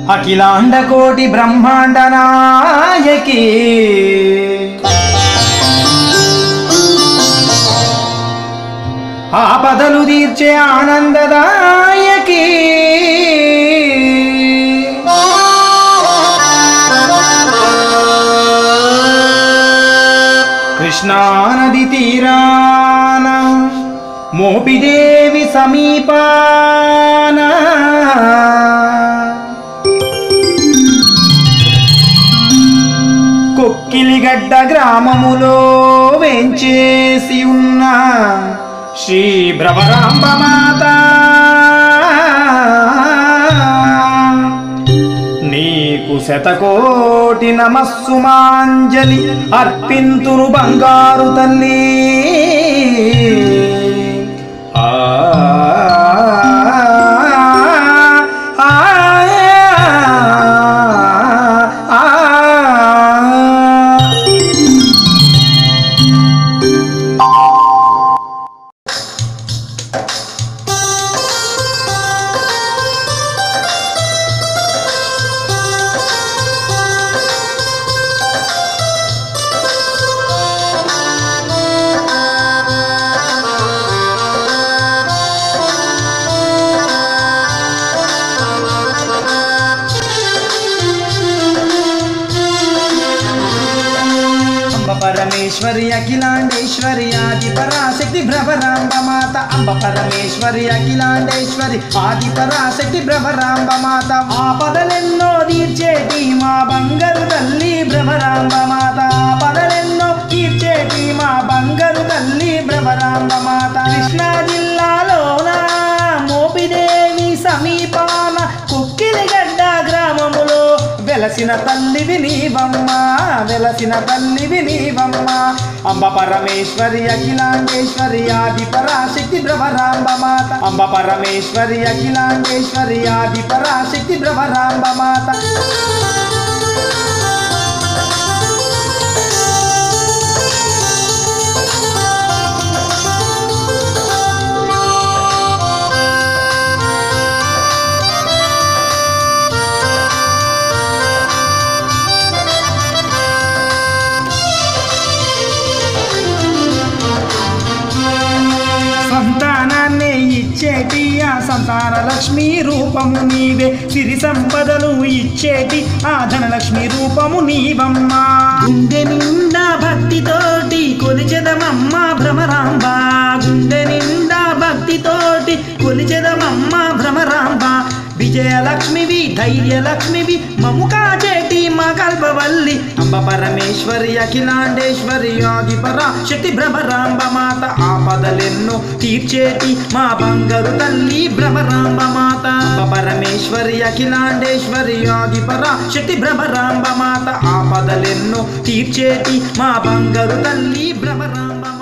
అఖిలాండ కోటి బ్రహ్మాండ నాయకి ఆపదలు తీర్చే ఆనందదాయకి కృష్ణానది తీరాన మోపిదేవి సమీపాన కొక్కిలిగడ్డ గ్రామములో వెంచేసి ఉన్న శ్రీ భ్రమరాంబ మాత నీకు శతకోటి నమస్సుమాంజలి అర్పింతును బంగారు తల్లి ఆ ఆ, ఆ, ఆ. అంబ పరమేశ్వరి అఖిలాండేశ్వరి ఆది పరాశక్తి భ్రవరాంబ మాత అంబ పరమేశ్వరి అఖిలాండేశ్వరి ఆది పరాశక్తి భ్రవరాంబ మాత ఆపదలెన్నో తీర్చేటి మా బంగారు తల్లి భ్రమరాంబ మాత ఆపదలెన్నో తీర్చేటి మా బంగారు తల్లి భ్రమరాంబ మాత కృష్ణా జిల్లాలోన మోపిదేవి సమీపాన కుక్కిలిగడ్డ గ్రామములో వెలసిన తల్లివి నీవమ్మ వెలసిన తల్లివి నీవమ్మ అంబ పరమేశ్వరి అఖిలాండేశ్వరి ఆది పరాశక్తి భ్రవరాంబ మాత అంబ పరమేశ్వరి అఖిలాండేశ్వరి ఆది పరాశక్తి భ్రవరాంబ మాత సంతానాన్ని ఇచ్చేటి ఆ సంతాన లక్ష్మి రూపము నీవే సిరి సంపదలు ఇచ్చేటి ఆ ధనలక్ష్మి రూపము నీవమ్మా గుండె నిండా భక్తితోటి కొలిచెదమమ్మ భ్రమరాంబ గుండె నిండా భక్తితోటి కొలిచెదమమ్మ భ్రమరాంబ విజయలక్ష్మివి ధైర్యలక్ష్మివి మము కాచేటి మా కల్పవల్లి అంబ పరమేశ్వరి అఖిలాండేశ్వరి ఆది పరా శక్తి భ్రమరాంబ మాత ఆపదలెన్నో తీర్చేటి మా బంగారు తల్లి భ్రమరాంబ మాత అంబ పరమేశ్వరి అఖిలాండేశ్వరి ఆది పరా శక్తి భ్రమరాంబ మాత ఆపదలెన్నో తీర్చేటి మా బంగారు తల్లి భ్రమరాంబ మాత